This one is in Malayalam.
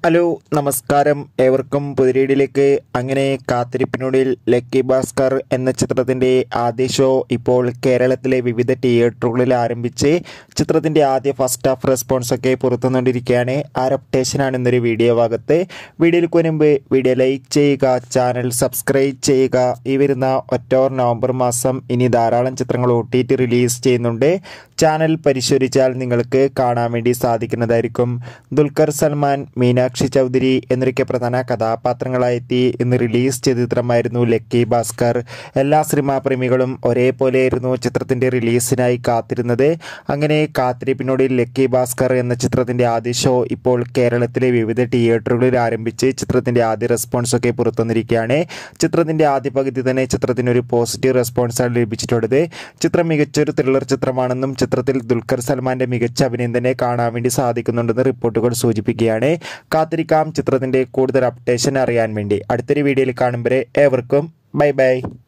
ഹലോ നമസ്കാരം ഏവർക്കും പുതിരീടിലേക്ക് അങ്ങനെ കാത്തിരിപ്പിനുള്ളിൽ ലക്കി ഭാസ്കർ എന്ന ചിത്രത്തിൻ്റെ ആദ്യ ഷോ ഇപ്പോൾ കേരളത്തിലെ വിവിധ തിയേറ്ററുകളിൽ ആരംഭിച്ച് ചിത്രത്തിൻ്റെ ആദ്യ ഫസ്റ്റ് ഹാഫ് റെസ്പോൺസ് ഒക്കെ പുറത്തുനിന്നിരിക്കുകയാണ് ആ അപ്ഡേഷനാണ് ഇന്നൊരു വീഡിയോ ഭാഗത്ത് വീഡിയോയിലേക്ക് മുൻപ് വീഡിയോ ലൈക്ക് ചെയ്യുക ചാനൽ സബ്സ്ക്രൈബ് ചെയ്യുക ഈ വരുന്ന ഒക്ടോബർ നവംബർ മാസം ഇനി ധാരാളം ചിത്രങ്ങൾ ഒ ടി ടി റിലീസ് ചെയ്യുന്നുണ്ട് ചാനൽ പരിശോധിച്ചാൽ നിങ്ങൾക്ക് കാണാൻ വേണ്ടി സാധിക്കുന്നതായിരിക്കും ദുൽഖർ സൽമാൻ മീനാക്ഷി ചൗധരി എന്നൊക്കെ പ്രധാന കഥാപാത്രങ്ങളായെത്തി ഇന്ന് റിലീസ് ചെയ്ത ചിത്രമായിരുന്നു ലക്കി ഭാസ്കർ എല്ലാ സിനിമാ പ്രേമികളും ഒരേപോലെയായിരുന്നു ചിത്രത്തിന്റെ റിലീസിനായി കാത്തിരുന്നത് അങ്ങനെ കാത്തിരിപ്പിനോട് ലക്കി ഭാസ്കർ എന്ന ചിത്രത്തിന്റെ ആദ്യ ഷോ ഇപ്പോൾ കേരളത്തിലെ വിവിധ തിയേറ്ററുകളിൽ ആരംഭിച്ച് ചിത്രത്തിന്റെ ആദ്യ റെസ്പോൺസ് ഒക്കെ പുറത്തുവന്നിരിക്കുകയാണ് ചിത്രത്തിന്റെ ആദ്യ പകുതി തന്നെ ചിത്രത്തിന് ഒരു പോസിറ്റീവ് റെസ്പോൺസാണ് ലഭിച്ചിട്ടുള്ളത് ചിത്രം മികച്ചൊരു ത്രില്ലർ ചിത്രമാണെന്നും ചിത്രത്തിൽ ദുൽഖർ സൽമാന്റെ മികച്ച അഭിനയം തന്നെ കാണാൻ വേണ്ടി സാധിക്കുന്നുണ്ടെന്ന് റിപ്പോർട്ടുകൾ സൂചിപ്പിക്കുകയാണ് കാത്തിരിക്കാം ചിത്രത്തിന്റെ കൂടുതൽ അപ്ഡേഷൻ അറിയാൻ വേണ്ടി അടുത്തൊരു വീഡിയോയിൽ കാണുമ്പോൾ ഏവർക്കും ബൈ ബൈ